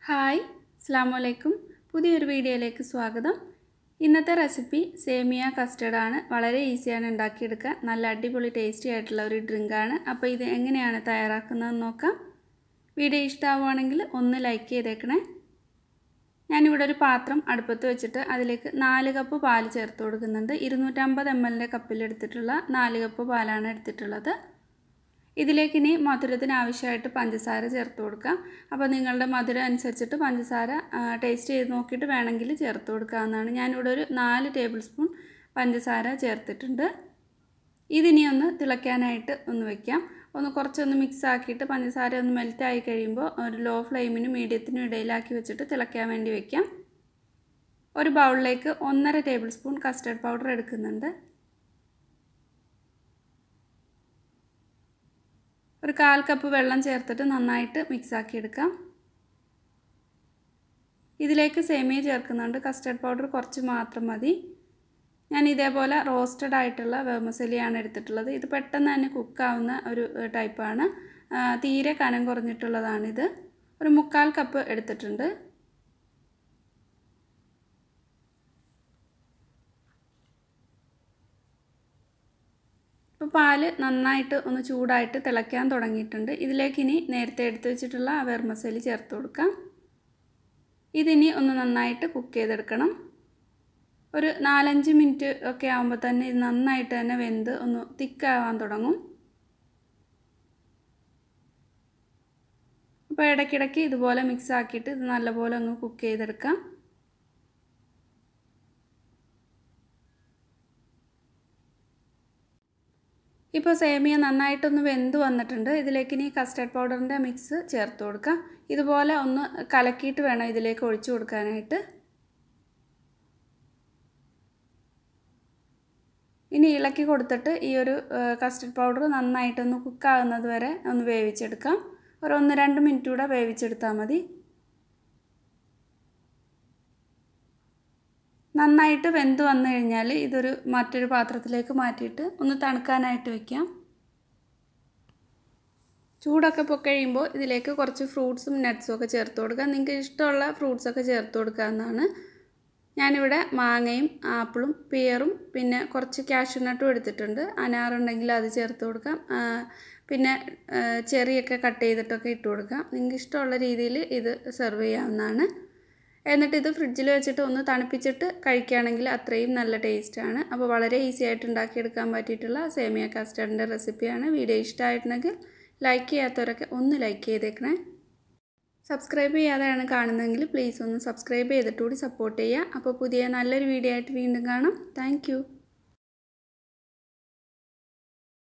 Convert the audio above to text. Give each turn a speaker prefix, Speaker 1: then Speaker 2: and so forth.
Speaker 1: hi അസ്സാം വലൈക്കും പുതിയൊരു വീഡിയോയിലേക്ക് സ്വാഗതം ഇന്നത്തെ റെസിപ്പി സേമിയ കസ്റ്റർഡാണ് വളരെ ഈസിയാണ് ഉണ്ടാക്കിയെടുക്കാൻ നല്ല അടിപൊളി ടേസ്റ്റി ആയിട്ടുള്ള ഒരു ഡ്രിങ്കാണ് അപ്പോൾ ഇത് എങ്ങനെയാണ് തയ്യാറാക്കുന്നതെന്ന് നോക്കാം വീഡിയോ ഇഷ്ടമാവുകയാണെങ്കിൽ ഒന്ന് ലൈക്ക് ചെയ്തേക്കണേ ഞാനിവിടെ ഒരു പാത്രം അടുപ്പത്ത് വെച്ചിട്ട് അതിലേക്ക് നാല് കപ്പ് പാൽ ചേർത്ത് കൊടുക്കുന്നുണ്ട് ഇരുന്നൂറ്റമ്പത് എം എല്ലിൻ്റെ കപ്പിലെടുത്തിട്ടുള്ള നാല് കപ്പ് പാലാണ് എടുത്തിട്ടുള്ളത് ഇതിലേക്ക് ഇനി മധുരത്തിന് ആവശ്യമായിട്ട് പഞ്ചസാര ചേർത്ത് കൊടുക്കാം അപ്പോൾ നിങ്ങളുടെ മധുരം അനുസരിച്ചിട്ട് പഞ്ചസാര ടേസ്റ്റ് ചെയ്ത് നോക്കിയിട്ട് വേണമെങ്കിൽ ചേർത്ത് കൊടുക്കാവുന്നതാണ് ഞാനിവിടെ ഒരു നാല് ടേബിൾ സ്പൂൺ പഞ്ചസാര ചേർത്തിട്ടുണ്ട് ഇതിനി ഒന്ന് തിളയ്ക്കാനായിട്ട് ഒന്ന് വെക്കാം ഒന്ന് കുറച്ചൊന്ന് മിക്സ് ആക്കിയിട്ട് പഞ്ചസാര ഒന്ന് മെൽറ്റായി കഴിയുമ്പോൾ ഒരു ലോ ഫ്ലെയിമിനും മീഡിയത്തിനും ഇടയിലാക്കി വെച്ചിട്ട് തിളയ്ക്കാൻ വേണ്ടി വെക്കാം ഒരു ബൗളിലേക്ക് ഒന്നര ടേബിൾ സ്പൂൺ കസ്റ്റർഡ് പൗഡർ എടുക്കുന്നുണ്ട് ഒരു കാൽ കപ്പ് വെള്ളം ചേർത്തിട്ട് നന്നായിട്ട് മിക്സാക്കി എടുക്കാം ഇതിലേക്ക് സേമിയ ചേർക്കുന്നുണ്ട് കസ്റ്റർഡ് പൗഡർ കുറച്ച് മാത്രം മതി ഞാൻ ഇതേപോലെ റോസ്റ്റഡ് ആയിട്ടുള്ള വേമസലിയാണ് എടുത്തിട്ടുള്ളത് ഇത് പെട്ടെന്ന് തന്നെ കുക്കാവുന്ന ഒരു ടൈപ്പാണ് തീരെ കനം കുറഞ്ഞിട്ടുള്ളതാണിത് ഒരു മുക്കാൽ കപ്പ് എടുത്തിട്ടുണ്ട് ഇപ്പോൾ പാല് നന്നായിട്ട് ഒന്ന് ചൂടായിട്ട് തിളയ്ക്കാൻ തുടങ്ങിയിട്ടുണ്ട് ഇതിലേക്ക് ഇനി നേരത്തെ എടുത്തു വെച്ചിട്ടുള്ള ആ വെർമസലി ചേർത്ത് കൊടുക്കാം ഇതിനി ഒന്ന് നന്നായിട്ട് കുക്ക് ചെയ്തെടുക്കണം ഒരു നാലഞ്ച് മിനിറ്റ് ഒക്കെ ആകുമ്പോൾ തന്നെ ഇത് നന്നായിട്ട് തന്നെ വെന്ത് ഒന്ന് തിക്കാവാൻ തുടങ്ങും അപ്പോൾ ഇടയ്ക്കിടയ്ക്ക് ഇതുപോലെ മിക്സ് ആക്കിയിട്ട് ഇത് നല്ലപോലെ ഒന്ന് കുക്ക് ചെയ്തെടുക്കാം ഇപ്പോൾ സേമിയ നന്നായിട്ടൊന്ന് വെന്ത് വന്നിട്ടുണ്ട് ഇതിലേക്ക് ഇനി കസ്റ്റർഡ് പൗഡറിൻ്റെ മിക്സ് ചേർത്ത് കൊടുക്കാം ഇതുപോലെ ഒന്ന് കലക്കിയിട്ട് വേണം ഇതിലേക്ക് ഒഴിച്ചു കൊടുക്കാനായിട്ട് ഇനി ഇളക്കി കൊടുത്തിട്ട് ഈ ഒരു കസ്റ്റർഡ് പൗഡർ നന്നായിട്ടൊന്ന് കുക്കാകുന്നത് വരെ ഒന്ന് വേവിച്ചെടുക്കാം ഒരു ഒന്ന് രണ്ട് മിനിറ്റ് കൂടെ വേവിച്ചെടുത്താൽ മതി നന്നായിട്ട് വെന്ത് വന്നു കഴിഞ്ഞാൽ ഇതൊരു മറ്റൊരു പാത്രത്തിലേക്ക് മാറ്റിയിട്ട് ഒന്ന് തണുക്കാനായിട്ട് വെക്കാം ചൂടൊക്കെ പൊക്കഴിയുമ്പോൾ ഇതിലേക്ക് കുറച്ച് ഫ്രൂട്ട്സും നട്ട്സും ഒക്കെ ചേർത്ത് കൊടുക്കാം നിങ്ങൾക്ക് ഇഷ്ടമുള്ള ഫ്രൂട്ട്സൊക്കെ ചേർത്ത് കൊടുക്കാവുന്നതാണ് ഞാനിവിടെ മാങ്ങയും ആപ്പിളും പിയറും പിന്നെ കുറച്ച് കാഷ്യൂ നട്ടും എടുത്തിട്ടുണ്ട് അനാറുണ്ടെങ്കിൽ അത് ചേർത്ത് കൊടുക്കാം പിന്നെ ചെറിയൊക്കെ കട്ട് ചെയ്തിട്ടൊക്കെ ഇട്ട് കൊടുക്കാം നിങ്ങൾക്ക് ഇഷ്ടമുള്ള രീതിയിൽ ഇത് സെർവ് ചെയ്യാവുന്നതാണ് എന്നിട്ട് ഇത് ഫ്രിഡ്ജിൽ വെച്ചിട്ട് ഒന്ന് തണുപ്പിച്ചിട്ട് കഴിക്കുകയാണെങ്കിൽ അത്രയും നല്ല ടേസ്റ്റാണ് അപ്പോൾ വളരെ ഈസി ആയിട്ട് ഉണ്ടാക്കിയെടുക്കാൻ പറ്റിയിട്ടുള്ള സേമിയ കസ്റ്റർഡിൻ്റെ റെസിപ്പിയാണ് വീഡിയോ ഇഷ്ടമായിട്ടുണ്ടെങ്കിൽ ലൈക്ക് ചെയ്യാത്തവരൊക്കെ ഒന്ന് ലൈക്ക് ചെയ്തേക്കണേ സബ്സ്ക്രൈബ് ചെയ്യാതെയാണ് കാണുന്നതെങ്കിൽ പ്ലീസ് ഒന്ന് സബ്സ്ക്രൈബ് ചെയ്തിട്ട് കൂടി സപ്പോർട്ട് ചെയ്യുക അപ്പോൾ പുതിയ നല്ലൊരു വീഡിയോ ആയിട്ട് വീണ്ടും കാണാം താങ്ക്